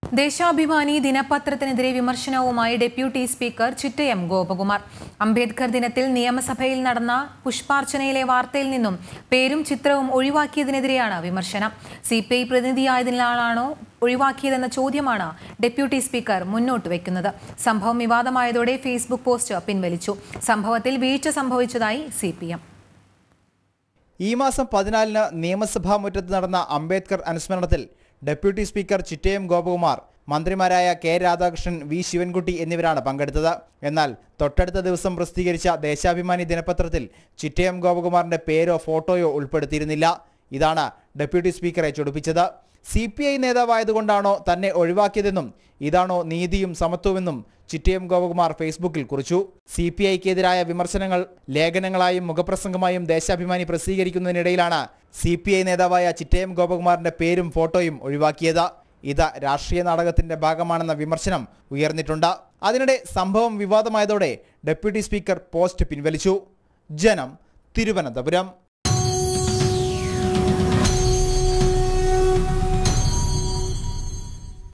ദേശാഭിമാനി ദിനപത്രത്തിനെതിരെ വിമർശനവുമായി deputy speaker Chittayam Gopakumar Ambedkar ദിനത്തിൽ നിയമസഭയിൽ നടന്ന പുഷ്പാർച്ചനയിലെ വാർത്തയിൽ നിന്നും പേരും ചിത്രവും ഒഴിവാക്കിയതിനെതിരെയാണ് വിമർശനം സി പി ഐ പ്രതിനിധിയായതിനാലാണോ ഒഴിവാക്കിയതെന്ന ചോദ്യമാണ് ഡെപ്യൂട്ടി സ്പീക്കർ മുന്നോട്ട് വയ്ക്കുന്നത് സംഭവം വിവാദമായതോടെ ഫേസ്ബുക്ക് പോസ്റ്റ് പിൻവലിച്ചു സംഭവത്തിൽ വീഴ്ച സംഭവിച്ചതായി സി ഈ മാസം പതിനാലിന് നിയമസഭാ മുറ്റത്ത് നടന്ന അംബേദ്കർ അനുസ്മരണത്തിൽ ഡെപ്യൂട്ടി സ്പീക്കർ ചിറ്റയം ഗോപകുമാർ മന്ത്രിമാരായ കെ രാധാകൃഷ്ണൻ വി ശിവൻകുട്ടി എന്നിവരാണ് പങ്കെടുത്തത് എന്നാൽ തൊട്ടടുത്ത ദിവസം പ്രസിദ്ധീകരിച്ച ദേശാഭിമാനി ദിനപത്രത്തിൽ ചിറ്റയം ഗോപകുമാറിന്റെ പേരോ ഫോട്ടോയോ ഉൾപ്പെടുത്തിയിരുന്നില്ല ഇതാണ് ഡെപ്യൂട്ടി സ്പീക്കറെ ചൊടിപ്പിച്ചത് സി പി ഐ നേതാവായതുകൊണ്ടാണോ തന്നെ ഒഴിവാക്കിയതെന്നും ഇതാണോ നീതിയും സമത്വമെന്നും ചിറ്റയം ഗോപകുമാർ ഫേസ്ബുക്കിൽ കുറിച്ചു സി പി ഐക്കെതിരായ വിമർശനങ്ങൾ ലേഖനങ്ങളായും മുഖപ്രസംഗമായും ദേശാഭിമാനി പ്രസിദ്ധീകരിക്കുന്നതിനിടയിലാണ് സി പി ഐ നേതാവായ ചിറ്റയം ഗോപകുമാറിന്റെ പേരും ഫോട്ടോയും ഒഴിവാക്കിയത് ഇത് രാഷ്ട്രീയ നാടകത്തിന്റെ ഭാഗമാണെന്ന വിമർശനം ഉയർന്നിട്ടുണ്ട് അതിനിടെ സംഭവം വിവാദമായതോടെ ഡെപ്യൂട്ടി സ്പീക്കർ പോസ്റ്റ് പിൻവലിച്ചു ജനം തിരുവനന്തപുരം